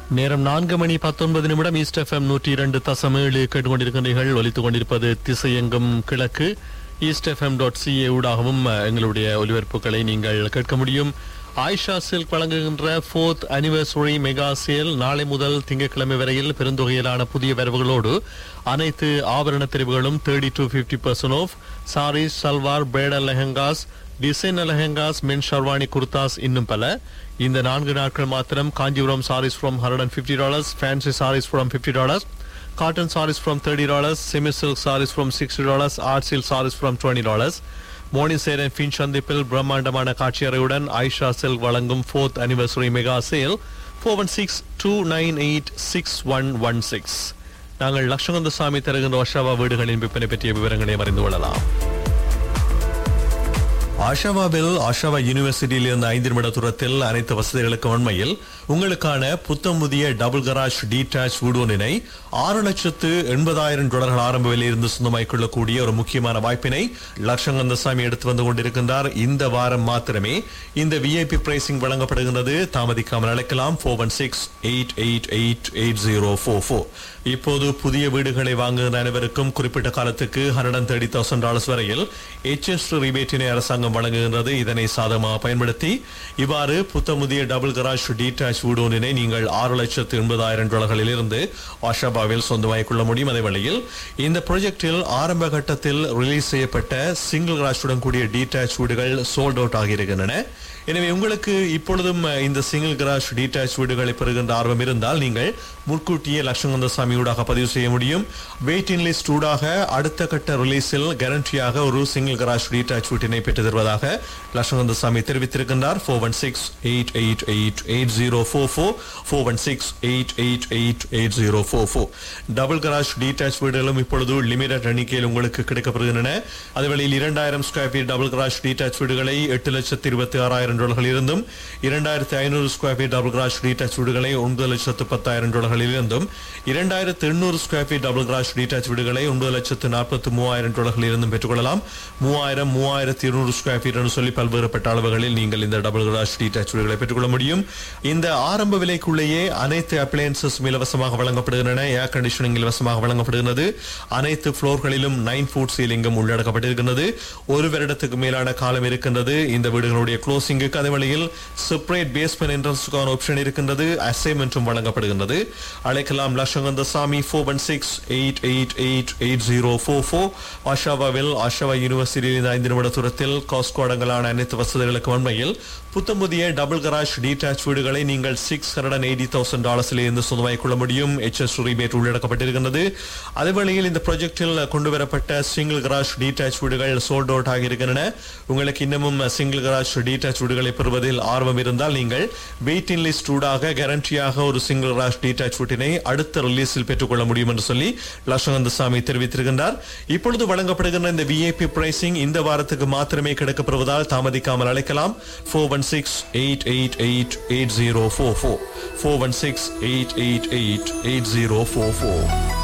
நேரம் நான்கு மணி பத்தொன்பது நிமிடம் ஈஸ்ட் எஃப்எம் நூற்றி இரண்டு தசம் ஏழு கேட்டுக்கொண்டிருக்கின்றீர்கள் ஒலித்துக் கொண்டிருப்பது திசையெங்கும் கிழக்கு ஈஸ்ட் எஃப்எம் டாட் சிஏ ஊடாகவும் அஹ், எங்களுடைய ஒலிபரப்புகளை நீங்கள் கேட்க முடியும் ஆயிஷா சில்க் வழங்குகின்ற ஃபோர்த் அனிவர்சரி மெகா சேல் நாளை முதல் திங்கட்கிழமை வரையில் பெருந்தொகையிலான புதிய வரவுகளோடு அனைத்து ஆபரண தெரிவுகளும் thirty to fifty percent off sarees salwar பேடல் லெஹங்காஸ் டிசைன் லெஹங்காஸ் மென் ஷர்வானி குர்தாஸ் இன்னும் பல இந்த நான்கு நாட்கள் மாத்திரம் Kanchipuram sarees from hundred and fifty dollars fancy sarees from fifty dollars cotton sarees from thirty dollars semi silk sarees from sixty dollars art silk sarees from twenty dollars morning morningside and Finch சந்திப்பில் பிரம்மாண்டமான காட்சியறையுடன் ஆயிஷா சில்க் வழங்கும் fourth anniversary mega sale four one six two nine eight six one one six நாங்கள் லட்சகந்த சாமி தருகின்ற ஒஷாவா வீடுகளின் விற்பனை பற்றிய விவரங்களை அறிந்து கொள்ளலாம் ஆஷாவாவில் ஆஷாவா யூனிவர்சிட்டியில் இருந்த ஐந்து நிமிட தூரத்தில் அனைத்து வசதிகளுக்கும் உண்மையில் உங்களுக்கான புத்தம் புதிய டபுள் கராஜ் டீடாச் வீடோனினை ஆறு லட்சத்து எண்பதாயிரம் டாலர்கள் ஆரம்ப விலையிலிருந்து சொந்தமாக்கிக் கொள்ளக்கூடிய ஒரு முக்கியமான வாய்ப்பினை லட்சங்கந்தசாமி எடுத்து வந்து கொண்டிருக்கின்றார் இந்த வாரம் மாத்திரமே இந்த விஐபி பிரைசிங் வழங்கப்படுகின்றது தாமதிக்காமல் அழைக்கலாம் four one six eight eight eight eight zero four four இப்போது புதிய வீடுகளை வாங்குகிற அனைவருக்கும் குறிப்பிட்ட காலத்துக்கு hundred and thirty thousand dollars வரையில் எச்எஸ் ரிபேட்டினை அரசாங்கம் வழங்குகின்றது இதனை சாதகமாக பயன்படுத்தி இவ்வாறு புத்தமுதிய டபுள் கராஜ் டீடாச் வீடு ஒன்றினை நீங்கள் ஆறு லட்சத்து எண்பதாயிரம் டாலர்களில் இருந்து ஆஷாபாவில் சொந்தமாக்கிக் கொள்ள முடியும் அதே வேளையில் இந்த ப்ராஜெக்டில் ஆரம்ப கட்டத்தில் ரிலீஸ் செய்யப்பட்ட சிங்கிள் கராஜுடன் கூடிய டீடாச் வீடுகள் சோல்ட் அவுட் ஆகியிருக்கின்றன எனவே உங்களுக்கு இப்பொழுதும் அஹ், இந்த சிங்கிள் கராஜ் டீடாச் வீடுகளை பெறுகின்ற ஆர்வம் இருந்தால் நீங்கள் முன்கூட்டியே லட்சங்கந்த சாமியூடாக பதிவு செய்ய முடியும் வெயிட்டிங் லிஸ்ட் ஊடாக அடுத்த கட்ட ரிலீஸில் கேரண்டியாக ஒரு சிங்கிள் கராஜ் டீடாச் வீட்டினை பெற்று தருவதாக லட்சங்கந்த சாமி தெரிவித்திருக்கின்றார் four one six eight eight eight eight zero four four four one six eight eight eight eight zero four four double garage detached வீடுகளும் இப்பொழுது லிமிடெட் எண்ணிக்கையில் உங்களுக்கு கிடைக்கப்படுகின்றன அதுவேளையில் இரண்டாயிரம் square feet double garage detached வீடுகளை எட்டு லட்சத்து இருபத்தி ஆறாயிரம் டாலர்கள் இருந்தும் இரண்டாயிரத்தி ஐநூறு square feet double garage detached வீடுகளை ஒன்பது லட்சத்து பத்தாயிரம் டாலர்களில் இருந்தும் இரண்டாயிரத்து எண்ணூறு square feet double garage detached வீடுகளை ஒன்பது லட்சத்து நாற்பத்தி மூவாயிரம் டாலர்களில் இருந்தும் பெற்றுக்கொள்ளலாம் மூவாயிரம் மூவாயிரத்தி இருநூறு ஸ்கொயர் ஃபீட் என்று சொல்லி பல்வேறுபட்ட அளவுகளில் நீங்கள் இந்த டபுள் கராஜ் டீடாச் வீடுகளை பெற்றுக்கொள்ள முடியும் இந்த ஆரம்ப விலைக்குள்ளேயே அனைத்து அப்ளையன்சஸ் இலவசமாக வழங்கப்படுகின்றன ஏர் கண்டிஷனிங் இலவசமாக வழங்கப்படுகிறது அனைத்து ஃப்ளோர்களிலும் நைன் ஃபுட் சீலிங்கும் உள்ளடக்கப்பட்டிருக்கின்றது ஒரு வருடத்துக்கு மேலான காலம் இருக்கின்றது இந்த வீடுகளுடைய க்ளோசிங்குக்கு அதே வழியில் செப்பரேட் பேஸ்மெண்ட் என்ட்ரன்ஸுக்கான ஆப்ஷன் இருக்கின்றது அசைன்மெண்ட்டும் வழங்கப்படுகின்றது அழைக்கலாம் Latchakanthasamy four one six eight eight eight eight zero four four ஆஷாவாவில் ஆஷாவா யூனிவர்சிட்டியில் ஐந்து நிமிட தூரத்தில் காஸ்கோ அடங்கலான அனைத்து வசதிகளுக்கு உண்மையில் புத்தம் புதிய டபுள் கராஜ் டீடாச் வீடுகளை நீங்கள் six hundred and eighty thousand டாலர்ஸில் இருந்து சொந்தமாக்கிக் கொள்ள முடியும் எச்எஸ் ரிபேட் உள்ளடக்கப்பட்டிருக்கின்றது அதே வேளையில் இந்த ப்ராஜெக்டில் கொண்டு வரப்பட்ட சிங்கிள் கராஜ் டீடாச் வீடுகள் சோல்ட் அவுட் ஆகியிருக்கின்றன உங்களுக்கு இன்னமும் சிங்கிள் கராஜ் டீடாச் வீடுகளை பெறுவதில் ஆர்வம் இருந்தால் நீங்கள் வெயிட்டிங் லிஸ்ட் ஊடாக கேரண்டியாக ஒரு சிங்கிள் கராஜ் டீடாச் வீட்டினை அடுத்த ரிலீஸில் பெற்றுக்கொள்ள முடியும் என்று சொல்லி லட்சகந்த சாமி தெரிவித்திருக்கின்றார் இப்பொழுது வழங்கப்படுகின்ற இந்த விஐபி பிரைசிங் இந்த வாரத்துக்கு மாத்திரமே கிடைக்கப்படுவதால் தாமதிக்காமல் அழைக்கலாம் four one six eight eight eight eight zero four four four one six eight eight eight eight zero four four